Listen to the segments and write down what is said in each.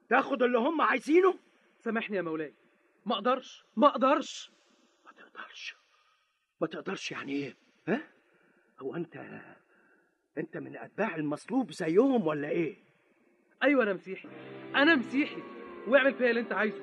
تاخد اللي هم عايزينه سامحني يا مولاي ما اقدرش ما اقدرش ما تقدرش ما تقدرش يعني ايه ها هو انت انت من اتباع المصلوب زيهم ولا ايه ايوه انا مسيحي انا مسيحي واعمل فيا اللي انت عايزه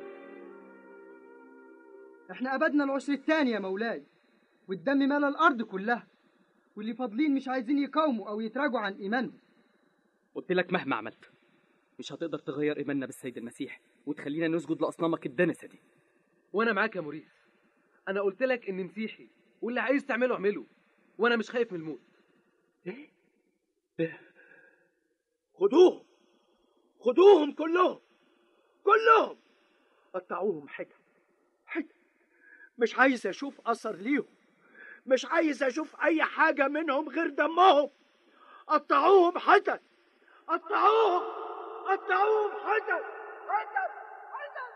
احنا أبدنا العشر التاني يا مولاي والدم ملا الأرض كلها واللي فاضلين مش عايزين يقاوموا أو يتراجعوا عن إيمانهم قلت لك مهما عملت مش هتقدر تغير ايماننا بالسيد المسيح وتخلينا نسجد لاصنامك الدنسه دي وانا معاك يا موريس انا قلت لك اني مسيحي واللي عايز تعمله اعمله وانا مش خايف من الموت ايه إيه؟ خدوهم خدوهم كلهم كلهم قطعوهم حتت حتت مش عايز اشوف اثر ليهم مش عايز اشوف اي حاجه منهم غير دمهم قطعوهم حتت قطعوهم قطعوهم حتت حتت حتت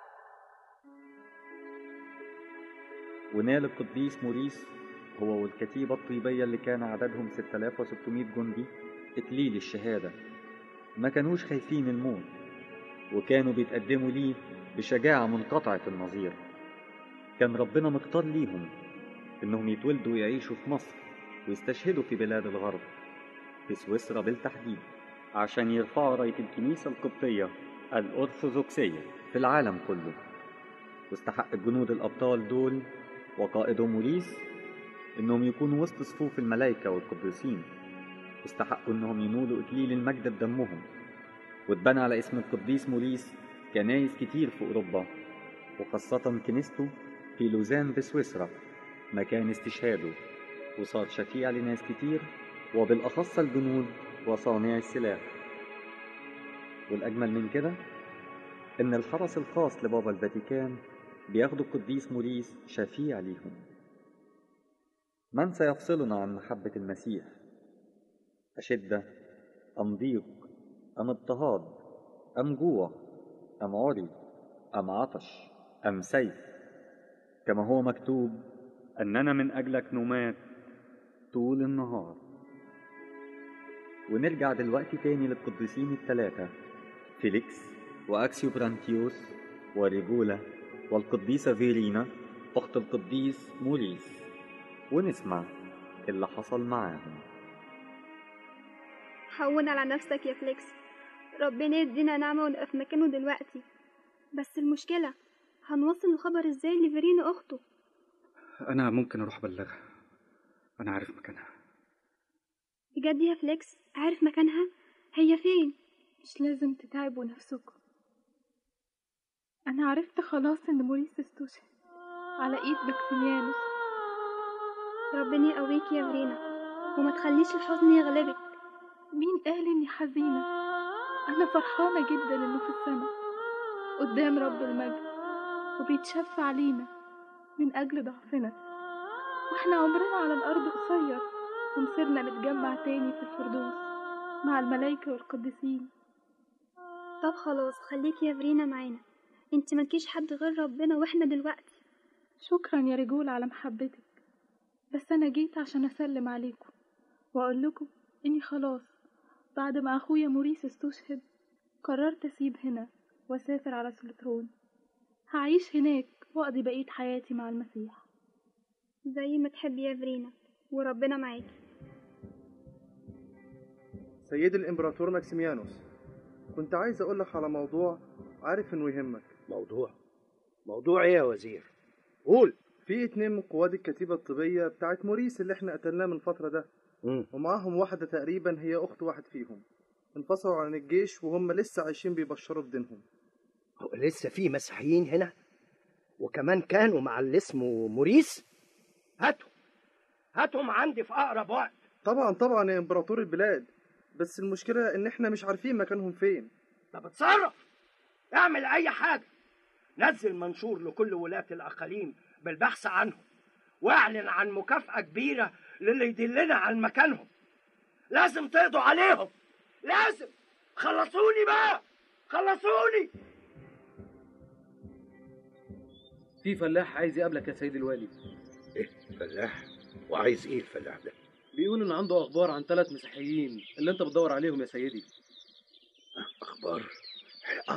ونال القديس موريس هو والكتيبة الطيبية اللي كان عددهم 6600 جندي إكليل الشهادة ما كانوش خايفين الموت وكانوا بيتقدموا ليه بشجاعة منقطعة النظير كان ربنا مختار ليهم إنهم يتولدوا ويعيشوا في مصر ويستشهدوا في بلاد الغرب في سويسرا بالتحديد عشان يرفعوا راية الكنيسة القبطية الأرثوذكسية في العالم كله واستحق الجنود الأبطال دول وقائدهم موريس إنهم يكونوا وسط صفوف الملائكة والقديسين واستحقوا إنهم ينولوا إكليل المجد بدمهم واتبنى على اسم القديس موريس كنايس كتير في أوروبا وخاصة كنيسته في لوزان بسويسرا مكان استشهاده وصار شفيع لناس كتير وبالأخص الجنود وصانع السلاح والأجمل من كده إن الحرس الخاص لبابا الفاتيكان بياخدوا القديس موريس شفيع ليهم من سيفصلنا عن محبة المسيح أشدة أم ضيق أم اضطهاد أم جوع أم عري أم عطش أم سيف كما هو مكتوب أننا من أجلك نمات طول النهار ونرجع دلوقتي تاني للقديسين الثلاثة فيليكس وأكسيو برانتيوس وريجولا والقديسة فيرينا أخت القديس موريس ونسمع اللي حصل معاهم هون على نفسك يا فليكس ربنا يدينا نعمة ونبقى في مكانه دلوقتي بس المشكلة هنوصل الخبر ازاي لفيرينا أخته أنا ممكن أروح أبلغها أنا عارف مكانها بجد يا فليكس عارف مكانها هي فين مش لازم تتعبوا نفسكم أنا عرفت خلاص إن موريس استشهد على إيد ماكسيميانوس ربنا يقويك يا فيرينا وما تخليش الحزن يغلبك مين قال إني حزينة أنا فرحانة جدا إنه في السماء قدام رب المجد وبيتشفى علينا من أجل ضعفنا وإحنا عمرنا على الأرض قصير ومصيرنا نتجمع تاني في الفردوس مع الملايكة والقديسين طب خلاص خليكي يا فيرينا معانا انت ملكيش حد غير ربنا واحنا دلوقتي شكرا يا رجول على محبتك بس أنا جيت عشان أسلم عليكم وأقول لكم إني خلاص بعد ما أخويا موريس استشهد قررت أسيب هنا وأسافر على سلطرون هعيش هناك وأقضي بقية حياتي مع المسيح زي ما تحبي يا فيرينا وربنا معاكي سيدي الإمبراطور ماكسيميانوس كنت عايز أقول لك على موضوع عارف إنه يهمك موضوع موضوع ايه يا وزير قول في اتنين من قواد الكتيبة الطبية بتاعت موريس اللي احنا قتلناه من فترة ده مم. ومعاهم واحدة تقريبا هي أخت واحد فيهم انفصلوا عن الجيش وهم لسه عايشين بيبشروا بدينهم هو لسه في مسيحيين هنا وكمان كانوا مع اللي اسمه موريس هاتهم هاتهم عندي في اقرب وقت طبعا طبعا يا إمبراطور البلاد بس المشكلة إن احنا مش عارفين مكانهم فين طب اتصرف اعمل اي حاجه نزل منشور لكل ولاة الاقاليم بالبحث عنهم واعلن عن مكافأة كبيرة للي يدلنا عن مكانهم لازم تقضوا عليهم لازم خلصوني بقى خلصوني في فلاح عايز يقابلك يا سيد الوالي ايه فلاح وعايز ايه الفلاح ده بيقول ان عنده اخبار عن ثلاث مسيحيين اللي انت بتدور عليهم يا سيدي اخبار